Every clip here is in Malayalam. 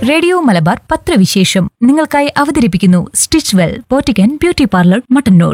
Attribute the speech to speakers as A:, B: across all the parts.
A: റേഡിയോ മലബാർ പത്രവിശേഷം നിങ്ങൾക്കായി അവതരിപ്പിക്കുന്നു stitch well boutique and beauty parlour Mattannur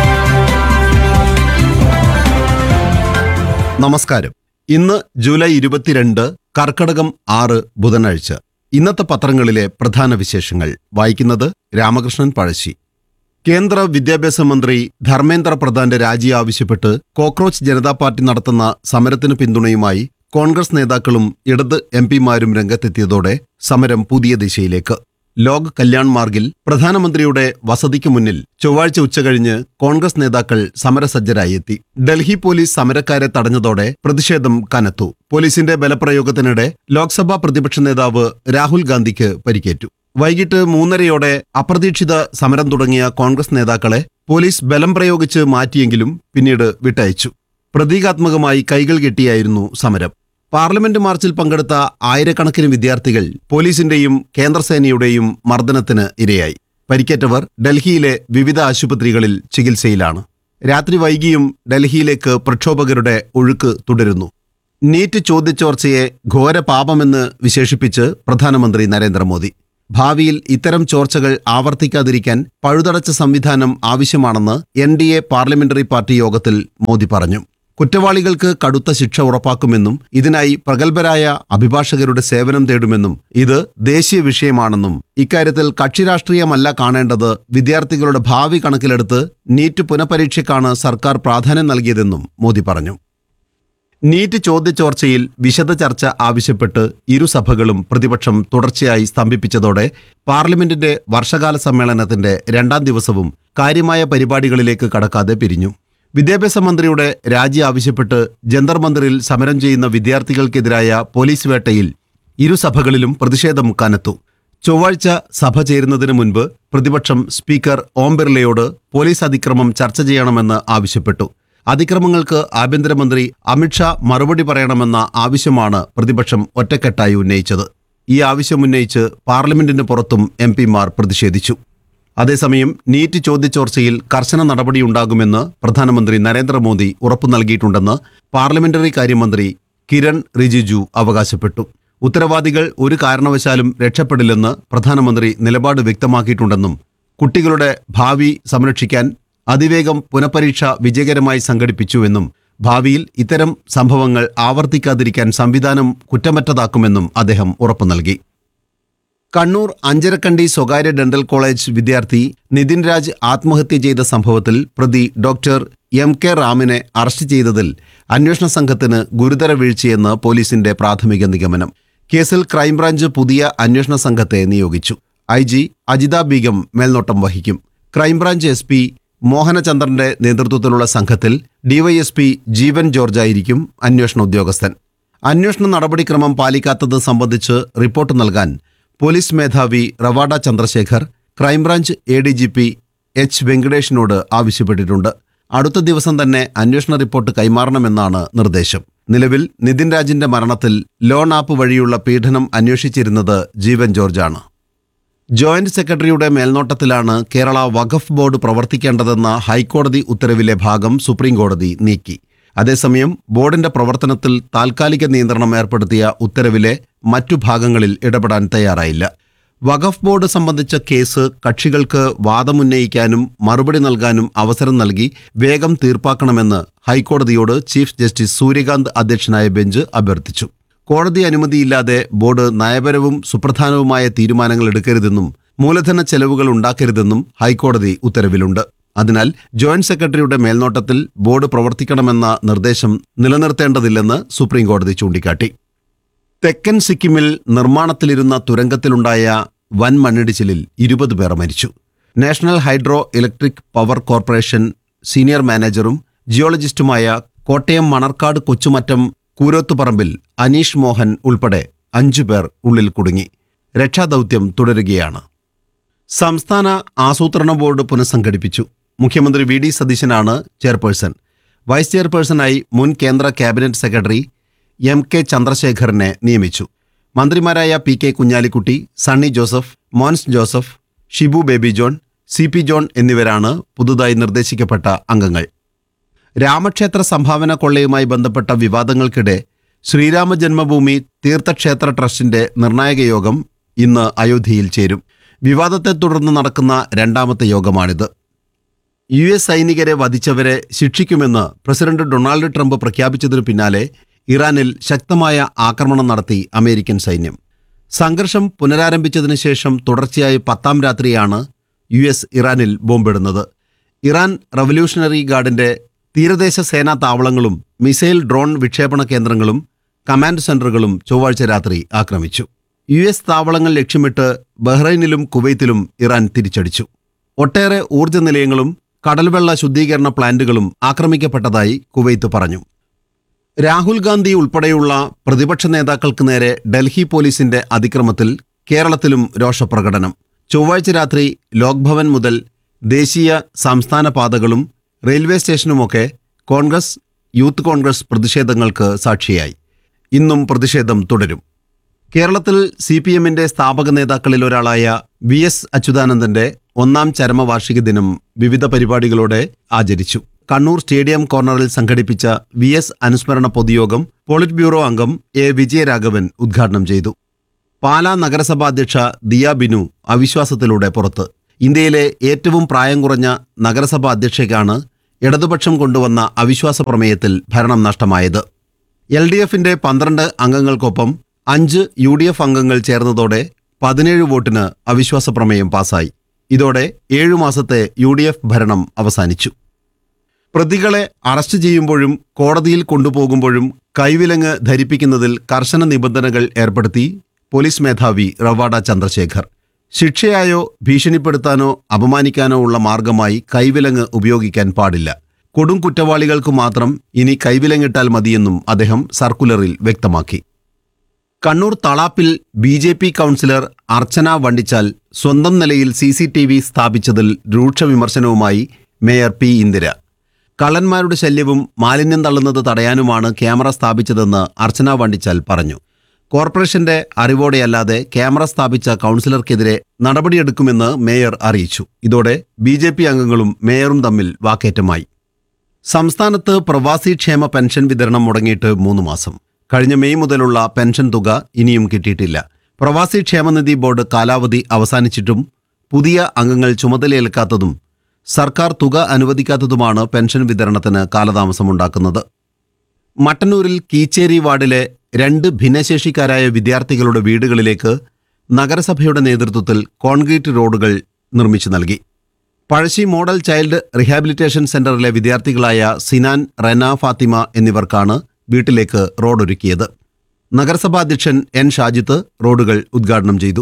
B: നമസ്കാരം ഇന്ന് ജൂലൈ ഇരുപത്തിരണ്ട് കർക്കടകം ആറ് ബുധനാഴ്ച ഇന്നത്തെ പത്രങ്ങളിലെ പ്രധാന വിശേഷങ്ങൾ വായിക്കുന്നത് രാമകൃഷ്ണൻ പഴശ്ശി കേന്ദ്ര വിദ്യാഭ്യാസ മന്ത്രി ധർമ്മേന്ദ്ര പ്രധാന്റെ രാജി ആവശ്യപ്പെട്ട് കോക്രോച്ച് ജനതാ പാർട്ടി നടത്തുന്ന സമരത്തിന് പിന്തുണയുമായി കോൺഗ്രസ് നേതാക്കളും ഇടത് എം പിമാരും രംഗത്തെത്തിയതോടെ സമരം പുതിയ ദിശയിലേക്ക് ലോക് കല്യാൺ മാർഗിൽ പ്രധാനമന്ത്രിയുടെ വസതിക്ക് മുന്നിൽ ചൊവ്വാഴ്ച ഉച്ചകഴിഞ്ഞ് കോൺഗ്രസ് നേതാക്കൾ സമരസജ്ജരായി എത്തി ഡൽഹി പോലീസ് സമരക്കാരെ തടഞ്ഞതോടെ പ്രതിഷേധം കനത്തു പോലീസിന്റെ ബലപ്രയോഗത്തിനിടെ ലോക്സഭാ പ്രതിപക്ഷ നേതാവ് രാഹുൽ ഗാന്ധിക്ക് പരിക്കേറ്റു വൈകിട്ട് മൂന്നരയോടെ അപ്രതീക്ഷിത സമരം തുടങ്ങിയ കോൺഗ്രസ് നേതാക്കളെ പോലീസ് ബലം പ്രയോഗിച്ച് മാറ്റിയെങ്കിലും പിന്നീട് വിട്ടയച്ചു പ്രതീകാത്മകമായി കൈകൾ കെട്ടിയായിരുന്നു സമരം പാർലമെന്റ് മാർച്ചിൽ പങ്കെടുത്ത ആയിരക്കണക്കിന് വിദ്യാർത്ഥികൾ പോലീസിന്റെയും കേന്ദ്രസേനയുടെയും മർദ്ദനത്തിന് ഇരയായി പരിക്കേറ്റവർ ഡൽഹിയിലെ വിവിധ ആശുപത്രികളിൽ ചികിത്സയിലാണ് രാത്രി വൈകിയും ഡൽഹിയിലേക്ക് പ്രക്ഷോഭകരുടെ ഒഴുക്ക് തുടരുന്നു നീറ്റ് ചോദ്യചോർച്ചയെ ഘോര പാപമെന്ന് വിശേഷിപ്പിച്ച് പ്രധാനമന്ത്രി നരേന്ദ്രമോദി ഭാവിയിൽ ഇത്തരം ചോർച്ചകൾ ആവർത്തിക്കാതിരിക്കാൻ പഴുതടച്ച സംവിധാനം ആവശ്യമാണെന്ന് N D A parliamentary party യോഗത്തിൽ മോദി പറഞ്ഞു കുറ്റവാളികൾക്ക് കടുത്ത ശിക്ഷ ഉറപ്പാക്കുമെന്നും ഇതിനായി പ്രഗത്ഭരായ അഭിഭാഷകരുടെ സേവനം തേടുമെന്നും ഇത് ദേശീയ വിഷയമാണെന്നും ഇക്കാര്യത്തിൽ കക്ഷി രാഷ്ട്രീയമല്ല കാണേണ്ടത് വിദ്യാർത്ഥികളുടെ ഭാവി കണക്കിലെടുത്ത് നീറ്റ് പുനഃപരീക്ഷയ്ക്കാണ് സർക്കാർ പ്രാധാന്യം നൽകിയതെന്നും മോദി പറഞ്ഞു നീറ്റ് ചോദ്യചോർച്ചയിൽ വിശദ ചർച്ച ആവശ്യപ്പെട്ട് ഇരുസഭകളും പ്രതിപക്ഷം തുടർച്ചയായി സ്തംഭിപ്പിച്ചതോടെ പാർലമെന്റിന്റെ വർഷകാല സമ്മേളനത്തിന്റെ രണ്ടാം ദിവസവും കാര്യമായ പരിപാടികളിലേക്ക് കടക്കാതെ പിരിഞ്ഞു വിദ്യാഭ്യാസ മന്ത്രിയുടെ രാജി ആവശ്യപ്പെട്ട് ജന്തർ മന്ദിറിൽ സമരം ചെയ്യുന്ന വിദ്യാർത്ഥികൾക്കെതിരായ പോലീസ് വേട്ടയിൽ ഇരുസഭകളിലും പ്രതിഷേധം കനത്തു ചൊവ്വാഴ്ച സഭ ചേരുന്നതിന് മുൻപ് പ്രതിപക്ഷം സ്പീക്കർ ഓം ബിർളയോട് പോലീസ് അതിക്രമം ചർച്ച ചെയ്യണമെന്ന് ആവശ്യപ്പെട്ടു അതിക്രമങ്ങൾക്ക് ആഭ്യന്തരമന്ത്രി അമിത്ഷാ മറുപടി പറയണമെന്ന ആവശ്യമാണ് പ്രതിപക്ഷം ഒറ്റക്കെട്ടായി ഉന്നയിച്ചത് ഈ ആവശ്യമുന്നയിച്ച് പാർലമെന്റിന് പുറത്തും എം പിമാർ പ്രതിഷേധിച്ചു അതേസമയം നീറ്റ് ചോദ്യചോർച്ചയിൽ കർശന നടപടിയുണ്ടാകുമെന്ന് പ്രധാനമന്ത്രി നരേന്ദ്രമോദി ഉറപ്പു നൽകിയിട്ടുണ്ടെന്ന് പാർലമെന്ററി കാര്യമന്ത്രി കിരൺ റിജിജു അവകാശപ്പെട്ടു ഉത്തരവാദികൾ ഒരു കാരണവശാലും രക്ഷപ്പെടില്ലെന്ന് പ്രധാനമന്ത്രി നിലപാട് വ്യക്തമാക്കിയിട്ടുണ്ടെന്നും കുട്ടികളുടെ ഭാവി സംരക്ഷിക്കാൻ അതിവേഗം പുനഃപരീക്ഷ വിജയകരമായി സംഘടിപ്പിച്ചുവെന്നും ഭാവിയിൽ ഇത്തരം സംഭവങ്ങൾ ആവർത്തിക്കാതിരിക്കാൻ സംവിധാനം കുറ്റമറ്റതാക്കുമെന്നും അദ്ദേഹം ഉറപ്പു നൽകി കണ്ണൂർ അഞ്ചരക്കണ്ടി സ്വകാര്യ ഡെന്റൽ കോളേജ് വിദ്യാർത്ഥി നിതിൻ രാജ് ആത്മഹത്യ ചെയ്ത സംഭവത്തിൽ പ്രതി ഡോക്ടർ എം കെ റാമിനെ അറസ്റ്റ് ചെയ്തതിൽ അന്വേഷണ സംഘത്തിന് ഗുരുതര വീഴ്ചയെന്ന് പോലീസിന്റെ പ്രാഥമിക നിഗമനം കേസിൽ ക്രൈംബ്രാഞ്ച് പുതിയ അന്വേഷണ സംഘത്തെ നിയോഗിച്ചു ഐ ജി അജിത ബീഗം മേൽനോട്ടം വഹിക്കും ക്രൈംബ്രാഞ്ച് എസ് പി മോഹനചന്ദ്രന്റെ നേതൃത്വത്തിലുള്ള സംഘത്തിൽ ഡിവൈഎസ്പി ജീവൻ ജോർജായിരിക്കും അന്വേഷണ ഉദ്യോഗസ്ഥൻ അന്വേഷണ നടപടിക്രമം പാലിക്കാത്തത് സംബന്ധിച്ച് റിപ്പോർട്ട് നൽകാൻ പോലീസ് മേധാവി Rawada Chandrasekhar crime branch A D G P H വെങ്കടേഷിനോട് ആവശ്യപ്പെട്ടിട്ടുണ്ട് അടുത്ത ദിവസം തന്നെ അന്വേഷണ റിപ്പോർട്ട് കൈമാറണമെന്നാണ് നിർദ്ദേശം നിലവിൽ നിതിൻ രാജിന്റെ മരണത്തിൽ ലോൺ ആപ്പ് വഴിയുള്ള പീഡനം അന്വേഷിച്ചിരുന്നത് ജീവൻ ജോർജാണ് ജോയിന്റ് സെക്രട്ടറിയുടെ മേൽനോട്ടത്തിലാണ് കേരള വഖഫ് ബോർഡ് പ്രവർത്തിക്കേണ്ടതെന്ന ഹൈക്കോടതി ഉത്തരവിലെ ഭാഗം സുപ്രീംകോടതി നീക്കി അതേസമയം ബോർഡിന്റെ പ്രവർത്തനത്തിൽ താൽക്കാലിക നിയന്ത്രണം ഏർപ്പെടുത്തിയ ഉത്തരവിലെ മറ്റു ഭാഗങ്ങളിൽ ഇടപെടാൻ തയ്യാറായില്ല വഖഫ് ബോർഡ് സംബന്ധിച്ച കേസ് കക്ഷികൾക്ക് വാദമുന്നയിക്കാനും മറുപടി നൽകാനും അവസരം നൽകി വേഗം തീർപ്പാക്കണമെന്ന് ഹൈക്കോടതിയോട് ചീഫ് ജസ്റ്റിസ് സൂര്യകാന്ത് അധ്യക്ഷനായ ബെഞ്ച് അഭ്യർത്ഥിച്ചു കോടതി അനുമതിയില്ലാതെ ബോർഡ് നയപരവും സുപ്രധാനവുമായ തീരുമാനങ്ങൾ എടുക്കരുതെന്നും മൂലധന ചെലവുകൾ ഉണ്ടാക്കരുതെന്നും ഹൈക്കോടതി ഉത്തരവിലുണ്ട് അതിനാൽ ജോയിന്റ് സെക്രട്ടറിയുടെ മേൽനോട്ടത്തിൽ ബോർഡ് പ്രവർത്തിക്കണമെന്ന നിർദ്ദേശം നിലനിർത്തേണ്ടതില്ലെന്ന് സുപ്രീംകോടതി ചൂണ്ടിക്കാട്ടി തെക്കൻ സിക്കിമിൽ നിർമ്മാണത്തിലിരുന്ന തുരങ്കത്തിലുണ്ടായ വൻ മണ്ണിടിച്ചിലിൽ ഇരുപത് പേർ മരിച്ചു national hydro electric power corporation senior മാനേജറും ജിയോളജിസ്റ്റുമായ കോട്ടയം മണർക്കാട് കൊച്ചുമറ്റം കൂരോത്തുപറമ്പിൽ അനീഷ് മോഹൻ ഉൾപ്പെടെ അഞ്ചു പേർ ഉള്ളിൽ കുടുങ്ങി രക്ഷാദൗത്യം തുടരുകയാണ് സംസ്ഥാന ആസൂത്രണ ബോർഡ് പുനഃസംഘടിപ്പിച്ചു മുഖ്യമന്ത്രി വി ഡി സതീശനാണ് ചെയർപേഴ്സൺ വൈസ് ചെയർപേഴ്സണായി മുൻ കേന്ദ്ര ക്യാബിനറ്റ് സെക്രട്ടറി എം കെ ചന്ദ്രശേഖറിനെ നിയമിച്ചു മന്ത്രിമാരായ P K Kunhalikutty Sunny Joseph Mons Joseph Shibu Baby John C P John എന്നിവരാണ് പുതുതായി നിർദ്ദേശിക്കപ്പെട്ട അംഗങ്ങൾ രാമക്ഷേത്ര സംഭാവന കൊള്ളയുമായി ബന്ധപ്പെട്ട വിവാദങ്ങൾക്കിടെ ശ്രീരാമ ജന്മഭൂമി തീർത്ഥക്ഷേത്ര ട്രസ്റ്റിന്റെ നിർണായക യോഗം ഇന്ന് അയോധ്യയിൽ ചേരും വിവാദത്തെ തുടർന്ന് നടക്കുന്ന രണ്ടാമത്തെ യോഗമാണിത് യു എസ് സൈനികരെ വധിച്ചവരെ ശിക്ഷിക്കുമെന്ന് പ്രസിഡന്റ് ഡൊണാൾഡ് ട്രംപ് പ്രഖ്യാപിച്ചതിനു പിന്നാലെ ഇറാനിൽ ശക്തമായ ആക്രമണം നടത്തി അമേരിക്കൻ സൈന്യം സംഘർഷം പുനരാരംഭിച്ചതിനു ശേഷം തുടർച്ചയായി പത്താം രാത്രിയാണ് യു എസ് ഇറാനിൽ ബോംബിടുന്നത് ഇറാൻ റവല്യൂഷണറി ഗാർഡിന്റെ തീരദേശ സേനാ താവളങ്ങളും മിസൈൽ ഡ്രോൺ വിക്ഷേപണ കേന്ദ്രങ്ങളും കമാൻഡ് സെന്ററുകളും ചൊവ്വാഴ്ച രാത്രി ആക്രമിച്ചു യു എസ് താവളങ്ങൾ ലക്ഷ്യമിട്ട് ബഹ്റൈനിലും കുവൈത്തിലും ഇറാൻ തിരിച്ചടിച്ചു ഒട്ടേറെ ഊർജ്ജ നിലയങ്ങളും കടൽവെള്ള ശുദ്ധീകരണ പ്ലാന്റുകളും ആക്രമിക്കപ്പെട്ടതായി കുവൈത്ത് പറഞ്ഞു രാഹുൽ ഗാന്ധി ഉൾപ്പെടെയുള്ള പ്രതിപക്ഷ നേതാക്കൾക്ക് നേരെ ഡൽഹി പോലീസിന്റെ അതിക്രമത്തിൽ കേരളത്തിലും രോഷപ്രകടനം ചൊവ്വാഴ്ച രാത്രി ലോക്ഭവൻ മുതൽ ദേശീയ സംസ്ഥാന പാതകളും റെയിൽവേ സ്റ്റേഷനുമൊക്കെ കോൺഗ്രസ് യൂത്ത് കോൺഗ്രസ് പ്രതിഷേധങ്ങൾക്ക് സാക്ഷിയായി ഇന്നും പ്രതിഷേധം തുടരും കേരളത്തിൽ സി പി എമ്മിന്റെ സ്ഥാപക നേതാക്കളിൽ ഒരാളായ വി എസ് അച്യുതാനന്ദന്റെ ഒന്നാം ചരമവാർഷിക ദിനം വിവിധ പരിപാടികളോടെ ആചരിച്ചു കണ്ണൂർ സ്റ്റേഡിയം കോർണറിൽ സംഘടിപ്പിച്ച വി എസ് അനുസ്മരണ പൊതുയോഗം പോളിറ്റ് ബ്യൂറോ അംഗം എ വിജയരാഘവൻ ഉദ്ഘാടനം ചെയ്തു പാലാ നഗരസഭാ അധ്യക്ഷ ദിയ ബിനു അവിശ്വാസത്തിലൂടെ പുറത്ത് ഇന്ത്യയിലെ ഏറ്റവും പ്രായം കുറഞ്ഞ നഗരസഭാ അധ്യക്ഷയ്ക്കാണ് ഇടതുപക്ഷം കൊണ്ടുവന്ന അവിശ്വാസ പ്രമേയത്തിൽ ഭരണം നഷ്ടമായത് എൽ ഡി എഫിന്റെ പന്ത്രണ്ട് അംഗങ്ങൾക്കൊപ്പം അഞ്ച് യു ഡി എഫ് അംഗങ്ങൾ ചേർന്നതോടെ പതിനേഴ് വോട്ടിന് അവിശ്വാസ പ്രമേയം പാസായി ഇതോടെ ഏഴു മാസത്തെ യു ഡി എഫ് ഭരണം അവസാനിച്ചു പ്രതികളെ അറസ്റ്റ് ചെയ്യുമ്പോഴും കോടതിയിൽ കൊണ്ടുപോകുമ്പോഴും കൈവിലങ്ങ് ധരിപ്പിക്കുന്നതിൽ കർശന നിബന്ധനകൾ ഏർപ്പെടുത്തി പോലീസ് മേധാവി റവാഡ ചന്ദ്രശേഖർ ശിക്ഷയായോ ഭീഷണിപ്പെടുത്താനോ അപമാനിക്കാനോ ഉള്ള മാർഗമായി കൈവിലങ്ങ് ഉപയോഗിക്കാൻ പാടില്ല കൊടും കുറ്റവാളികൾക്ക് മാത്രം ഇനി കൈവിലങ്ങിട്ടാൽ മതിയെന്നും അദ്ദേഹം സർക്കുലറിൽ വ്യക്തമാക്കി കണ്ണൂർ തളാപ്പിൽ B J P councillor Archana Vandichal സ്വന്തം നിലയിൽ സി സി ടി വി സ്ഥാപിച്ചതിൽ രൂക്ഷ വിമർശനവുമായി മേയർ പി ഇന്ദിര കള്ളന്മാരുടെ ശല്യവും മാലിന്യം തള്ളുന്നത് തടയാനുമാണ് ക്യാമറ സ്ഥാപിച്ചതെന്ന് അർച്ചന വണ്ടിച്ചാൽ പറഞ്ഞു കോർപ്പറേഷന്റെ അറിവോടെയല്ലാതെ ക്യാമറ സ്ഥാപിച്ച കൗൺസിലർക്കെതിരെ നടപടിയെടുക്കുമെന്ന് മേയർ അറിയിച്ചു ഇതോടെ ബി അംഗങ്ങളും മേയറും തമ്മിൽ വാക്കേറ്റമായി സംസ്ഥാനത്ത് പ്രവാസി ക്ഷേമ പെൻഷൻ വിതരണം മുടങ്ങിയിട്ട് മൂന്ന് മാസം കഴിഞ്ഞ മെയ് മുതലുള്ള പെൻഷൻ തുക ഇനിയും കിട്ടിയിട്ടില്ല പ്രവാസി ക്ഷേമനിധി ബോർഡ് കാലാവധി അവസാനിച്ചിട്ടും പുതിയ അംഗങ്ങൾ ചുമതലയേൽക്കാത്തതും സർക്കാർ തുക അനുവദിക്കാത്തതുമാണ് പെൻഷൻ വിതരണത്തിന് കാലതാമസമുണ്ടാക്കുന്നത് മട്ടന്നൂരിൽ കീച്ചേരി വാർഡിലെ രണ്ട് ഭിന്നശേഷിക്കാരായ വിദ്യാർത്ഥികളുടെ വീടുകളിലേക്ക് നഗരസഭയുടെ നേതൃത്വത്തിൽ കോൺക്രീറ്റ് റോഡുകൾ നിർമ്മിച്ചു നൽകി പഴശ്ശി മോഡൽ ചൈൽഡ് റിഹാബിലിറ്റേഷൻ സെന്ററിലെ വിദ്യാർത്ഥികളായ സിനാൻ റെന ഫാത്തിമ എന്നിവർക്കാണ് വീട്ടിലേക്ക് റോഡൊരുക്കിയത് നഗരസഭാ അധ്യക്ഷൻ എൻ ഷാജിത്ത് റോഡുകൾ ഉദ്ഘാടനം ചെയ്തു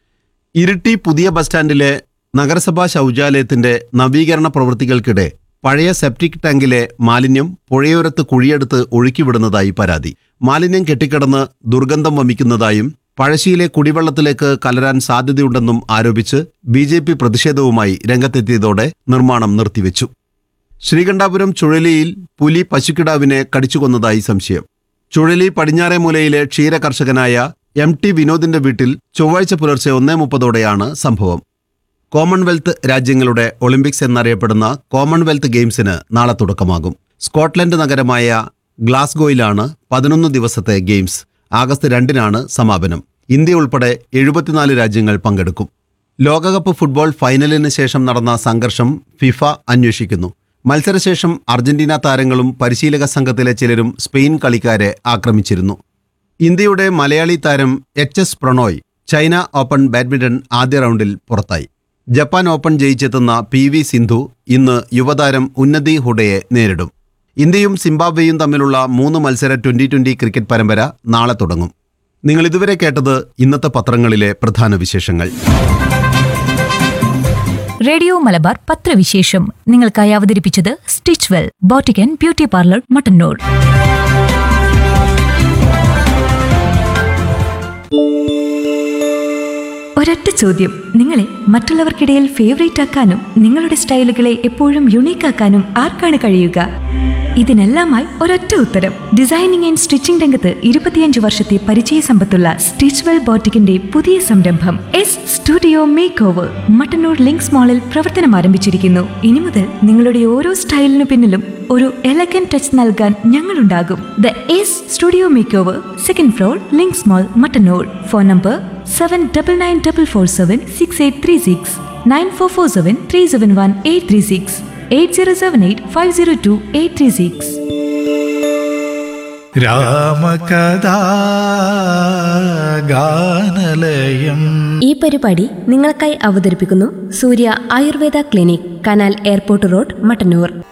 B: ഇരിട്ടി പുതിയ ബസ് സ്റ്റാൻഡിലെ നഗരസഭാ ശൗചാലയത്തിന്റെ നവീകരണ പ്രവൃത്തികൾക്കിടെ പഴയ സെപ്റ്റിക് ടാങ്കിലെ മാലിന്യം പുഴയോരത്ത് കുഴിയെടുത്ത് ഒഴുക്കിവിടുന്നതായി പരാതി മാലിന്യം കെട്ടിക്കിടന്ന് ദുർഗന്ധം വമിക്കുന്നതായും പഴശ്ശിയിലെ കുടിവെള്ളത്തിലേക്ക് കലരാൻ സാധ്യതയുണ്ടെന്നും ആരോപിച്ച് ബി ജെ പി പ്രതിഷേധവുമായി രംഗത്തെത്തിയതോടെ നിർമ്മാണം നിർത്തിവെച്ചു ശ്രീകണ്ഠാപുരം ചുഴലിയിൽ പുലി പശുക്കിടാവിനെ കടിച്ചുകൊന്നതായി സംശയം ചുഴലി പടിഞ്ഞാറേ മൂലയിലെ ക്ഷീര കർഷകനായ എം ടി വിനോദിന്റെ വീട്ടിൽ ചൊവ്വാഴ്ച പുലർച്ചെ ഒന്നേ മുപ്പതോടെയാണ് സംഭവം കോമൺവെൽത്ത് രാജ്യങ്ങളുടെ ഒളിമ്പിക്സ് എന്നറിയപ്പെടുന്ന കോമൺവെൽത്ത് ഗെയിംസിന് നാളെ തുടക്കമാകും സ്കോട്ട്ലൻഡ് നഗരമായ ഗ്ലാസ്ഗോയിലാണ് പതിനൊന്ന് ദിവസത്തെ ഗെയിംസ് ആഗസ്റ്റ് രണ്ടിനാണ് സമാപനം ഇന്ത്യ ഉൾപ്പെടെ എഴുപത്തിനാല് രാജ്യങ്ങൾ പങ്കെടുക്കും ലോകകപ്പ് ഫുട്ബോൾ ഫൈനലിന് ശേഷം നടന്ന സംഘർഷം ഫിഫ അന്വേഷിക്കുന്നു മത്സരശേഷം അർജന്റീന താരങ്ങളും പരിശീലക സംഘത്തിലെ ചിലരും സ്പെയിൻ കളിക്കാരെ ആക്രമിച്ചിരുന്നു ഇന്ത്യയുടെ മലയാളി താരം H S Prannoy China open badminton ആദ്യ റൗണ്ടിൽ പുറത്തായി ജപ്പാൻ ഓപ്പൺ ജയിച്ചെത്തുന്ന പി വി സിന്ധു ഇന്ന് യുവതാരം ഉന്നതി ഹുഡയെ നേരിടും ഇന്ത്യയും സിംബാബ്വേയും തമ്മിലുള്ള മൂന്ന് മത്സര ട്വന്റി ട്വന്റി ക്രിക്കറ്റ് പരമ്പര നാളെ തുടങ്ങും നിങ്ങൾ ഇതുവരെ കേട്ടത് ഇന്നത്തെ പത്രങ്ങളിലെ പ്രധാന വിശേഷങ്ങൾ
A: റേഡിയോ മലബാർ പത്രവിശേഷം നിങ്ങൾക്കായി അവതരിപ്പിച്ചത് stitch well boutique and beauty parlour Mattannur ഒരൊറ്റ ചോദ്യം നിങ്ങളെ മറ്റുള്ളവർക്കിടയിൽ ഫേവറേറ്റ് ആക്കാനും നിങ്ങളുടെ സ്റ്റൈലുകളെ എപ്പോഴും യുണീക്ക് ആക്കാനും ആർക്കാണ് കഴിയുക ഇതിനെല്ലാമായി ഒരൊറ്റ ഉത്തരം ഡിസൈനിങ് ആൻഡ് സ്റ്റിച്ചിംഗ് രംഗത്ത് ഇരുപത്തിയഞ്ച് വർഷത്തെ പരിചയ സമ്പത്തുള്ള സ്റ്റിച്ച്വെൽ ബോട്ടിക്കിന്റെ പുതിയ സംരംഭം S studio make over Mattannur links മാളിൽ പ്രവർത്തനം ആരംഭിച്ചിരിക്കുന്നു ഇനി മുതൽ നിങ്ങളുടെ ഓരോ സ്റ്റൈലിനു പിന്നിലും ഒരു എലഗൻ ടച്ച് നൽകാൻ ഞങ്ങളുണ്ടാകും the S studio make over second floor links mall Mattannur phone number seven double nine double four seven six eight three six nine four four seven three seven one eight three six eight zero seven eight five zero two eight three six
C: രാമകഥാ ഗാനലയം
D: ഈ പരിപാടി നിങ്ങൾക്കായി അവതരിപ്പിക്കുന്നു Surya Ayurveda clinic canal airport road Mattannur